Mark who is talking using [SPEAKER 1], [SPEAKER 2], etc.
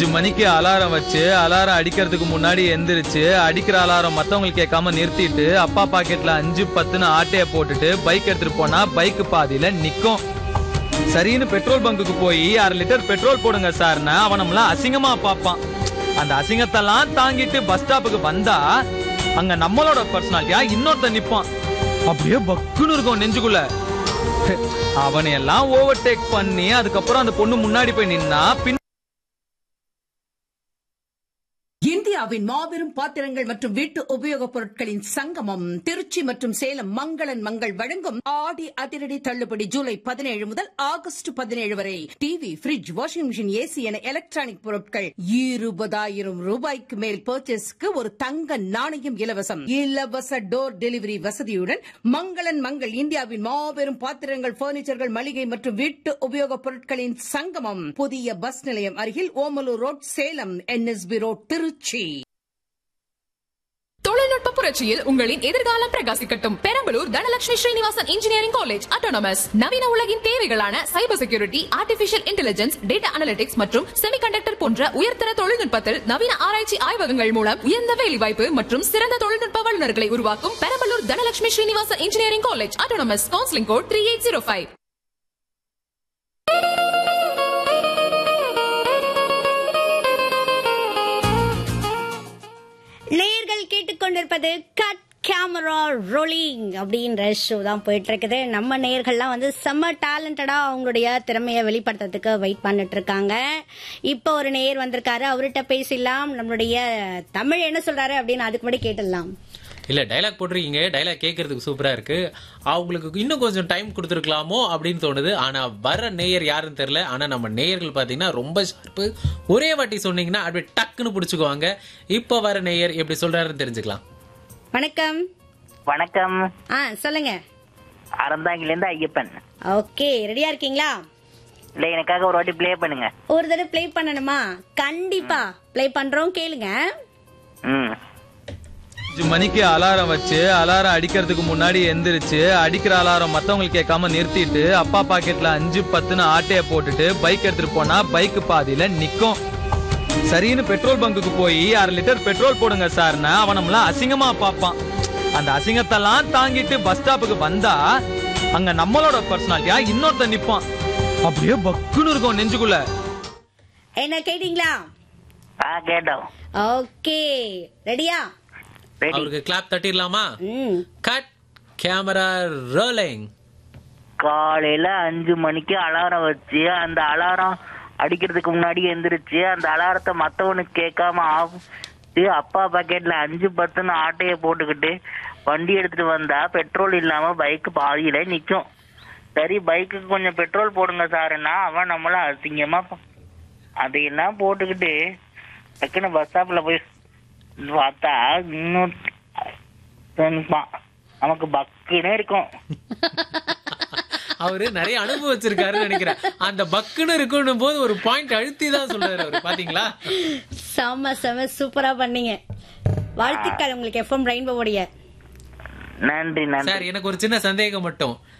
[SPEAKER 1] அஞ்சு மணிக்கு அலாரம் வச்சு அலாரம் அடிக்கிறதுக்கு முன்னாடி எந்திரிச்சு அடிக்கிற அலாரம் மத்தவங்களுக்கு கேட்காம நிறுத்திட்டு அப்பா பாக்கெட்ல அஞ்சு பத்துன்னு ஆட்டைய போட்டுட்டு பைக் எடுத்துட்டு போனா பைக் பாதியில நிக்கும் சரின்னு பெட்ரோல் பங்குக்கு போய் அரை லிட்டர் பெட்ரோல் போடுங்க சார்னா அவன் நம்மள அசிங்கமா பார்ப்பான் அந்த அசிங்கத்தெல்லாம் தாங்கிட்டு பஸ் ஸ்டாப்புக்கு வந்தா அங்க நம்மளோட பர்சனாலிட்டியா இன்னொருத்தன் நிப்பான் அப்படியே பக்குன்னு இருக்கும் நெஞ்சுக்குள்ள அவனை எல்லாம் ஓவர்டேக் பண்ணி அதுக்கப்புறம் அந்த பொண்ணு முன்னாடி போய் நின்னா பின்
[SPEAKER 2] இந்தியாவின் மாபெரும் பாத்திரங்கள் மற்றும் வீட்டு உபயோகப் பொருட்களின் சங்கமம் திருச்சி மற்றும் சேலம் மங்களன் மங்கள் வழங்கும் ஆடி அதிரடி தள்ளுபடி ஜூலை பதினேழு முதல் ஆகஸ்ட் பதினேழு வரை TV fridge washing machine AC என எலக்ட்ரானிக் பொருட்கள் இருபதாயிரம் ரூபாய்க்கு மேல் பர்ச்சேஸ்க்கு ஒரு தங்க நாணயம் இலவசம் இலவச டோர் டெலிவரி வசதியுடன் மங்களன் மங்கள் இந்தியாவின் மாபெரும் பாத்திரங்கள் பர்னிச்சர்கள் மளிகை மற்றும் வீட்டு உபயோகப் பொருட்களின் சங்கமம் புதிய பஸ் நிலையம் அருகில் Omalur road Salem NSB road Trichy
[SPEAKER 3] தொழில்நுட்ப புரட்சியில் உங்களின் எதிர்காலம் பிரகாசிக்கட்டும் Perambalur Dhanalakshmi Srinivasan engineering college autonomous நவீன உலகின் தேவைகளான cyber security artificial intelligence data analytics மற்றும் செமிகண்டக்டர் போன்ற உயர்தர தொழில்நுட்பத்தில் நவீன ஆராய்ச்சி ஆய்வகங்கள் மூலம் உயர்ந்த வேலைவாய்ப்பு மற்றும் சிறந்த தொழில்நுட்ப வல்லுநர்களை உருவாக்கும் Perambalur Dhanalakshmi Srinivasan engineering college autonomous counselling code three eight zero five
[SPEAKER 4] நேயர்கள் கேட்டுக்கொண்டிருப்பது கட் கேமரா ரோலிங் அப்படின்ற ஷோ தான் போயிட்டு இருக்குது நம்ம நேயர்கள்லாம் வந்து செம்ம டேலண்டடா அவங்களுடைய திறமையை வெளிப்படுத்துறதுக்கு வெயிட் பண்ணிட்டு இருக்காங்க இப்போ ஒரு நேயர் வந்திருக்காரு அவர்கிட்ட பேசிடலாம் நம்மளுடைய தமிழ் என்ன சொல்றாரு அப்படின்னு அதுக்கு முன்னாடி கேட்டுடலாம்
[SPEAKER 5] இல்ல டைலாக் போட்டிருக்கீங்க டைலாக் கேட்கறதுக்கு சூப்பரா இருக்கு அவங்களுக்கு இன்னும் கொஞ்சம் டைம் கொடுத்துருக்கலாமோ அப்படின்னு தோணுது ஆனா வர நேயர் யாருன்னு தெரியல ஆனா நம்ம நேயர்கள் பாத்தீங்கன்னா ரொம்ப ஷார்ப்பு ஒரே வாட்டி சொன்னீங்கன்னா அப்படியே டக்குன்னு பிடிச்சுக்குவாங்க இப்போ வர நேயர் எப்படி சொல்றாருன்னு தெரிஞ்சுக்கலாம்
[SPEAKER 4] வணக்கம்
[SPEAKER 6] வணக்கம்
[SPEAKER 4] ஆ சொல்லுங்க
[SPEAKER 6] அறந்தாங்கிலேருந்து ஐயப்பன்
[SPEAKER 4] ஓகே ரெடியா இருக்கீங்களா
[SPEAKER 6] இல்ல எனக்காக ஒரு வாட்டி ப்ளே பண்ணுங்க
[SPEAKER 4] ஒரு தடவை ப்ளே பண்ணணுமா கண்டிப்பா ப்ளே பண்றோம் கேளுங்க
[SPEAKER 6] ம்
[SPEAKER 1] அஞ்சு மணிக்கு அலாரம் வச்சு அலாரம் அடிக்கிறதுக்கு முன்னாடி எந்திரிச்சு அடிக்கிற அலாரம் மத்தவங்களுக்கு கேட்காம நிறுத்திட்டு அப்பா பாக்கெட்ல அஞ்சு பத்துன்னு ஆட்டைய போட்டுட்டு பைக் எடுத்துட்டு போனா பைக் பாதியில நிக்கும் சரின்னு பெட்ரோல் பங்குக்கு போய் அரை லிட்டர் பெட்ரோல் போடுங்க சார்னா அவன் நம்மள அசிங்கமா பார்ப்பான் அந்த அசிங்கத்தெல்லாம் தாங்கிட்டு பஸ் ஸ்டாப்புக்கு வந்தா அங்க நம்மளோட பர்சனாலிட்டியா இன்னொருத்தன் நிப்பான் அப்படியே பக்குன்னு இருக்கும் நெஞ்சுக்குள்ள
[SPEAKER 4] என்ன கேட்டீங்களா
[SPEAKER 6] ஆ கேட்டோம்
[SPEAKER 4] ஓகே ரெடியா
[SPEAKER 6] ரெடி
[SPEAKER 5] அவருக்கு கிளாப் தட்டிடலாமா
[SPEAKER 4] ம்
[SPEAKER 5] கட் கேமரா ரோலிங்
[SPEAKER 6] காலையில அஞ்சு மணிக்கு அலாரம் வச்சு அந்த அலாரம் அடிக்கிறதுக்கு முன்னாடி எந்திரிச்சு அந்த அலாரத்தை மத்தவனுக்கு கேட்காம ஆஃப் அப்பா பாக்கெட்ல அஞ்சு பத்துன்னு ஆட்டைய போட்டுக்கிட்டு வண்டி எடுத்துட்டு வந்தா பெட்ரோல் இல்லாம பைக் பாதியில நிக்கும் சரி பைக்குக்கு கொஞ்சம் பெட்ரோல் போடுங்க சாருன்னா அவன் நம்மள அசிங்கமா பா- அதையெல்லாம் போட்டுக்கிட்டு டக்குன்னு பஸ் ஸ்டாப்ல போய் பார்த்தா இன்னும் நிப்பான். நமக்கு பக்குன்னு இருக்கும்
[SPEAKER 5] அவரு நிறைய அனுபவிச்சிருக்காருன்னு நினைக்கிறேன் அந்த பக்குன்னு இருக்கணும் போது ஒரு பாயிண்ட் அழுத்தி தான் சொல்றாரு அவரு பாத்தீங்களா
[SPEAKER 4] செம்ம செம்ம சூப்பரா பண்ணீங்க வாழ்த்துக்கள் உங்களுக்கு எஃப்எம் ரெயின்போடைய
[SPEAKER 6] நன்றி நன்றி
[SPEAKER 5] சார் எனக்கு ஒரு சின்ன சந்தேகம் மட்டும்